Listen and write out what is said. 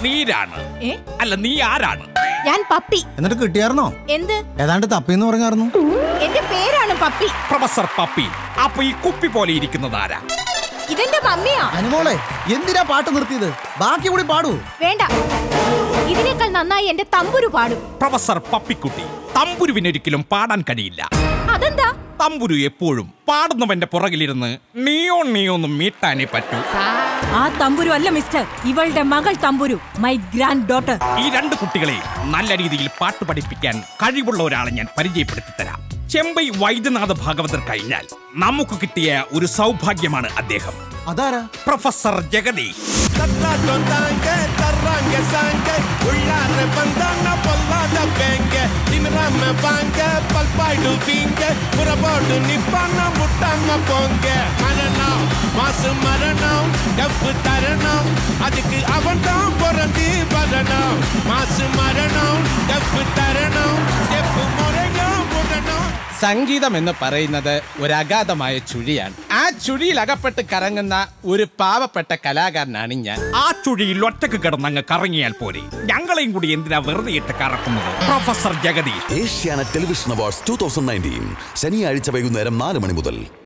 നീരാണ് ഏ അല്ല നീ ആരാണ് ഞാൻ പപ്പി എന്നിട്ട് കിട്ടിയായിരുന്നോ എന്ത് ഏതാണ്ട് തപ്പിന്ന് പറഞ്ഞായിരുന്നു എന്റെ പേരാണ് പപ്പി പ്രൊഫസർ പപ്പി അപ്പൊ ഈ കുപ്പി പോലെ ഇരിക്കുന്നത് ആരാ ഇതെന്റെ മമ്മിയാ അനുമോളെ എന്തിനാ പാട്ട് നിർത്തിയത് ബാക്കി കൂടി പാടൂ വേണ്ട ഇതിനേക്കാൾ നന്നായി എന്റെ തമ്പുരു പാടും പ്രൊഫസർ പപ്പിക്കുട്ടി തമ്പുരുവിനൊരിക്കലും പാടാൻ കഴിയില്ല അതെന്താ തമ്പുരു എപ്പോഴും പാടുന്നവന്റെ പുറകിലിരുന്ന് നീയോ നീയോന്നും മീട്ടാനേ പറ്റൂ ആ തമ്പുരു അല്ല മിസ്റ്റർ ഇവളുടെ മകൾ തമ്പുരു മൈ ഗ്രാൻഡ് ഡോട്ടർ ഈ രണ്ട് കുട്ടികളെ നല്ല രീതിയിൽ പാട്ട് പഠിപ്പിക്കാൻ കഴിവുള്ള ഒരാളെ ഞാൻ പരിചയപ്പെടുത്തി തരാം ചെമ്പൈ വൈദ്യനാഥ ഭാഗവതർ കഴിഞ്ഞാൽ നമുക്ക് കിട്ടിയ ഒരു സൗഭാഗ്യമാണ് അദ്ദേഹം അതാരാ പ്രൊഫസർ ജഗദീഷ് தட்டாட்டம் தாங்க தர்றாங்க சாங்க உள்ளார வந்தாங்க பொல்லாத பேங்க திமிராம வாங்க பல்பாயிடுவீங்க புறப்போடு நிப்பான முட்டாம போங்க மரணம் மாசு மரணம் டப்பு தரணும் அதுக்கு அவன் தான் பிறந்து வரணும் மாசு மரணம் டப்பு தரணும் செப்பு முறையும் விடணும் സംഗീതം എന്ന് പറയുന്നത് ഒരു അഗാധമായ ചുഴിയാണ് ആ ചുഴിയിൽ അകപ്പെട്ട് കറങ്ങുന്ന ഒരു പാവപ്പെട്ട കലാകാരനാണ് ഞാൻ ആ ചുഴിയിൽ ഒറ്റക്ക് കിടന്നങ്ങ് കറങ്ങിയാൽ പോരെ ഞങ്ങളെയും കൂടി എന്തിനാ വെറുതെ ഇട്ട് കറക്കുന്നത് professor Jagadish Asianet television awards two thousand nineteen ശനിയാഴ്ച വൈകുന്നേരം നാല് മണി മുതൽ